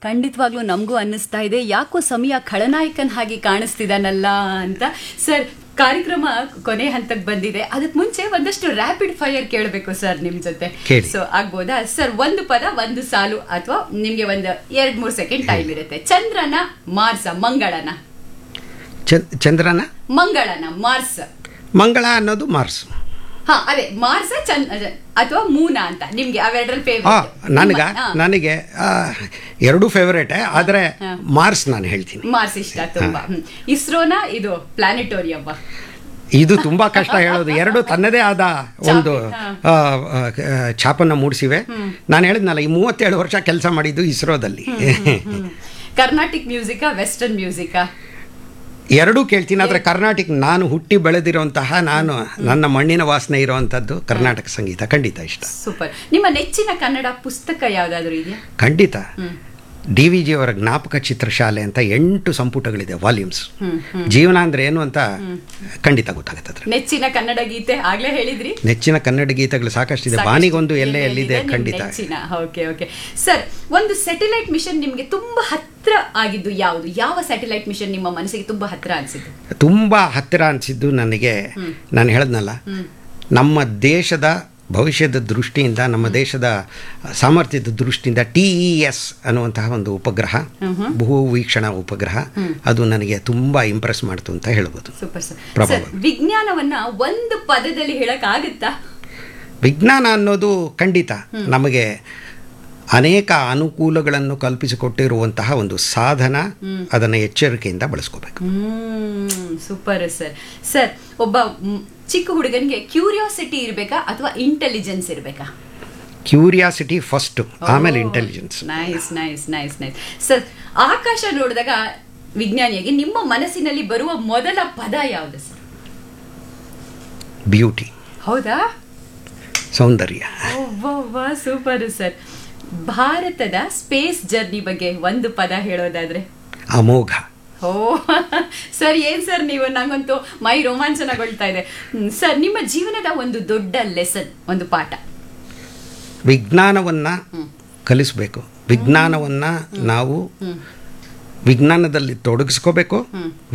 ಖಂಡಿತವಾಗ್ಲೂ ನಮಗೂ ಅನ್ನಿಸ್ತಾ ಇದೆ ಯಾಕೋ ಸಮಯ ಖಳನಾಯಕನ್ ಹಾಗೆ ಕಾಣಿಸ್ತಿದಾನಲ್ಲ ಅಂತ ಸರ್ ಕಾರ್ಯಕ್ರಮ ಕೊನೆ ಹಂತಕ್ಕೆ ಬಂದಿದೆ ಅದಕ್ಕೆ ಮುಂಚೆ ಒಂದಷ್ಟು ರ್ಯಾಪಿಡ್ ಫೈರ್ ಕೇಳಬೇಕು ಸರ್ ನಿಮ್ ಜೊತೆ ಕೇಳಿ. ಸೊ ಆಗ್ಬೋದಾ ಸರ್ ಒಂದು ಪದ ಒಂದು ಸಾಲು ಅಥವಾ ನಿಮ್ಗೆ ಒಂದು ಎರಡ್ ಮೂರು ಸೆಕೆಂಡ್ ಟೈಮ್ ಇರುತ್ತೆ ಚಂದ್ರನ ಮಾರ್ಸ ಮಂಗಳನ ಚ- ಚಂದ್ರನ ಮಂಗಳನ ಮಾರ್ಸ್ ಮಂಗಳ ಅನ್ನೋದು ಮಾರ್ಸ್ ಹಾ ಅದೇ ಮಾರ್ಸ ಚಂದ್ ಅಥವಾ ಮೂನ ಅಂತ ನಿಮ್ಗೆ ಅವೆರಡರಲ್ಲಿ ಆ ಫೇವರೇಟ್ ನನಗ ನನಗೆ ಆ, ಎರಡೂ ಫೇವರೇಟೇ ಆದರೆ ಮಾರ್ಸ್ ನಾನು ಹೇಳ್ತೀನಿ ಮಾರ್ಸ್ ಇಷ್ಟ ತುಂಬಾ ಹ್ಮ್. ಇಸ್ರೋನ ಇದು ಪ್ಲಾನೆಟೋರಿಯಂ ಇದು ತುಂಬಾ ಕಷ್ಟ ಹೇಳೋದು ಎರಡು ತನ್ನದೇ ಆದ ಒಂದು ಹಾ. ಆ, ಆ, ಛಾಪನ್ನ ಮೂಡಿಸಿವೆ ನಾನು ಹೇಳಿದ್ನಲ್ಲ ಈ ಮೂವತ್ತೇಳು ವರ್ಷ ಕೆಲಸ ಮಾಡಿದ್ದು ಇಸ್ರೋದಲ್ಲಿ ಕರ್ನಾಟಿಕ್ ಮ್ಯೂಸಿಕಾ ವೆಸ್ಟರ್ನ್ ಮ್ಯೂಸಿಕಾ ಎರಡೂ ಕೇಳ್ತೀನಿ ಆದರೆ ಕರ್ನಾಟಕ ನಾನು ಹುಟ್ಟಿ ಬೆಳೆದಿರುವಂತಹ ನಾನು ನನ್ನ ಮಣ್ಣಿನ ವಾಸನೆ ಇರುವಂಥದ್ದು ಕರ್ನಾಟಕ ಸಂಗೀತ ಖಂಡಿತ ಇಷ್ಟ ಸೂಪರ್ ನಿಮ್ಮ ನೆಚ್ಚಿನ ಕನ್ನಡ ಪುಸ್ತಕ ಯಾವ್ದಾದ್ರು ಇದೆಯಾ ಖಂಡಿತ ಡಿ ವಿ ಜಿಯವರ ಜ್ಞಾಪಕ ಚಿತ್ರಶಾಲೆ ಅಂತ ಎಂಟು ಸಂಪುಟಗಳಿದೆ ವಾಲ್ಯೂಮ್ಸ್ ಜೀವನ ಅಂದ್ರೆ ಏನು ಅಂತ ಖಂಡಿತ ಗೊತ್ತಾಗುತ್ತೆ ನೆಚ್ಚಿನ ಕನ್ನಡ ಗೀತೆ ಆಗ್ಲೇ ಹೇಳಿದ್ರಿ ನೆಚ್ಚಿನ ಕನ್ನಡ ಗೀತೆಗಳು ಸಾಕಷ್ಟಿದೆ ಸಾಕಷ್ಟು ಬಾನಿಗೊಂದು ಇದೆ, ಎಲ್ಲೆ ಎಲ್ಲಿದೆ ನಿಮ್ ಖಂಡಿತ ನೆಚ್ಚಿನ ಓಕೆ ಓಕೆ ಸರ್ ಒಂದು ಸ್ಯಾಟಲೈಟ್ ಮಿಷನ್ ನಿಮ್ಗೆ ತುಂಬಾ ಹತ್ರ ಆಗಿದ್ದು ಯಾವುದು ಯಾವ ಸ್ಯಾಟಲೈಟ್ ಮಿಷನ್ ನಿಮ್ಮ ಮನಸ್ಸಿಗೆ ತುಂಬಾ ಹತ್ರ ಅನ್ಸಿದ್ದು ತುಂಬ ಹತ್ತಿರ ಅನಿಸಿದ್ದು ನನಗೆ ನಾನು ಹೇಳದ್ನಲ್ಲ ನಮ್ಮ ದೇಶದ ಭವಿಷ್ಯದ ದೃಷ್ಟಿಯಿಂದ ನಮ್ಮ ದೇಶದ ಸಾಮರ್ಥ್ಯದ ದೃಷ್ಟಿಯಿಂದ ಟಿ ಇ ಎಸ್ ಅನ್ನುವಂತಹ ಒಂದು ಉಪಗ್ರಹ ಬಹು ವೀಕ್ಷಣಾ ಉಪಗ್ರಹ ಅದು ನನಗೆ ತುಂಬ ಇಂಪ್ರೆಸ್ ಮಾಡ್ತು ಅಂತ ಹೇಳ್ಬೋದು ಸೂಪರ್ ಸರ್ ಪ್ರಭಾವ. ಸರ್ ವಿಜ್ಞಾನವನ್ನ ಒಂದು ಪದದಲ್ಲಿ ಹೇಳಕ್ ಆಗುತ್ತಾ ವಿಜ್ಞಾನ ಅನ್ನೋದು ಖಂಡಿತ ನಮಗೆ ಅನೇಕ ಅನುಕೂಲಗಳನ್ನು ಕಲ್ಪಿಸಿಕೊಟ್ಟಿರುವಂತಹ ಒಂದು ಸಾಧನ ಅದನ್ನು ಎಚ್ಚರಿಕೆಯಿಂದ ಬಳಸ್ಕೋಬೇಕು ಹ್ಮ್ ಸೂಪರ್ ಸರ್ ಸರ್ ಒಬ್ಬ ಮ್, ಚಿಕ್ಕ ಹುಡುಗನಿಗೆ ಕ್ಯೂರಿಯಾಸಿಟಿ ಇರ್ಬೇಕಾ ಅಥವಾ ಇಂಟೆಲಿಜೆನ್ಸ್ ಇರ್ಬೇಕಾ ಕ್ಯೂರಿಯಾಸಿಟಿ ಫಸ್ಟ್ ಆಮೇಲೆ intelligence nice nice nice nice sir ಆಕಾಶ ನೋಡಿದಾಗ ವಿಜ್ಞಾನಿಯಾಗಿ ನಿಮ್ಮ ಮನಸ್ಸಿನಲ್ಲಿ ಬರುವ ಮೊದಲ ಪದ ಯಾವುದು ಸರ್ ಬ್ಯೂಟಿ ಹೌದಾ ಸೌಂದರ್ಯ ಸೂಪರ್ ಸರ್ ಭಾರತದ ಸ್ಪೇಸ್ ಜರ್ನಿ ಬಗ್ಗೆ ಒಂದು ಪದ ಹೇಳೋದಾದ್ರೆ ಅಮೋಘ ಓ ಸರ್ ಏನ್ ಸರ್ ನೀವು ನಂಗಂತೂ ಮೈ ರೋಮಾಂಚನಗೊಳ್ತಾ ಇದೆ ಹ್ಮ್, ಸರ್ ನಿಮ್ಮ ಜೀವನದ ಒಂದು ದೊಡ್ಡ ಲೆಸನ್ ಒಂದು ಪಾಠ ವಿಜ್ಞಾನವನ್ನ ಕಲಿಸಬೇಕು ವಿಜ್ಞಾನವನ್ನ ನಾವು ವಿಜ್ಞಾನದಲ್ಲಿ ತೊಡಗಿಸ್ಕೋಬೇಕು